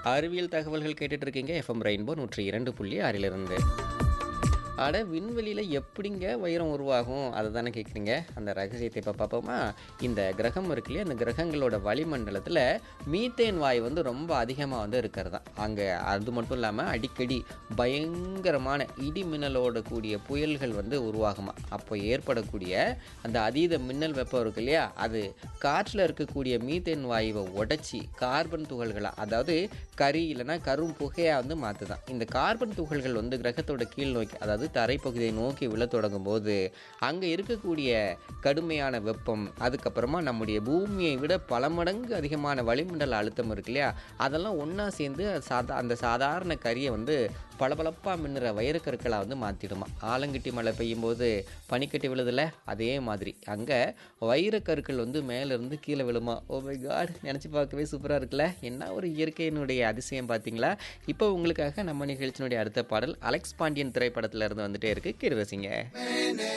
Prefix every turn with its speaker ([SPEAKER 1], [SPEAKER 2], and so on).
[SPEAKER 1] அறிவியல் தகவல்கள் கேட்டுட்டு இருக்கீங்க எஃப்எம் ரெயின்போ நூற்றி இரண்டு புள்ளி ஆறிலிருந்து அட விண்வெளியில் எப்படிங்க வைரம் உருவாகும் அதை தானே கேட்குறீங்க அந்த ரகசியத்தை இப்போ பார்ப்போமா இந்த கிரகம் இருக்கு இல்லையா அந்த கிரகங்களோட வளிமண்டலத்தில் மீத்தேன் வாயு வந்து ரொம்ப அதிகமாக வந்து இருக்கிறது தான் அங்கே அது மட்டும் இல்லாமல் அடிக்கடி பயங்கரமான இடி மின்னலோட கூடிய புயல்கள் வந்து உருவாகுமா அப்போ ஏற்படக்கூடிய அந்த அதீத மின்னல் வெப்பம் இருக்கு இல்லையா அது காற்றில் இருக்கக்கூடிய மீத்தேன் வாயுவை உடைச்சி கார்பன் துகள்களை அதாவது கரி இல்லைன்னா கரும் புகையாக வந்து மாற்றுதான் இந்த கார்பன் துகள்கள் வந்து கிரகத்தோட கீழ் நோக்கி அதாவது தரைப்பகுதியை நோக்கி விழத் தொடங்கும் போது அங்கே இருக்கக்கூடிய கடுமையான வெப்பம் அதுக்கப்புறமா நம்முடைய பூமியை விட பல மடங்கு அதிகமான வளிமண்டல அழுத்தம் இருக்கு இல்லையா அதெல்லாம் ஒன்றா சேர்ந்து சாதா அந்த சாதாரண கரியை வந்து பளபளப்பாக மின்னுற வைரக்கற்களாக வந்து மாற்றிடுமா ஆலங்கட்டி மழை பெய்யும் போது பனிக்கட்டி விழுதுல அதே மாதிரி அங்கே வைரக்கற்கள் வந்து மேலேருந்து கீழே விழுமா ஓ மை காட் நினச்சி பார்க்கவே சூப்பராக இருக்குல்ல என்ன ஒரு இயற்கையினுடைய அதிசயம் பார்த்தீங்களா இப்போ உங்களுக்காக நம்ம நிகழ்ச்சியினுடைய அடுத்த பாடல் அலெக்ஸ் பாண்டியன் திரைப்படத்துல இருந்து வந்துட்டே இருக்கு கேட்டு ரசிங்க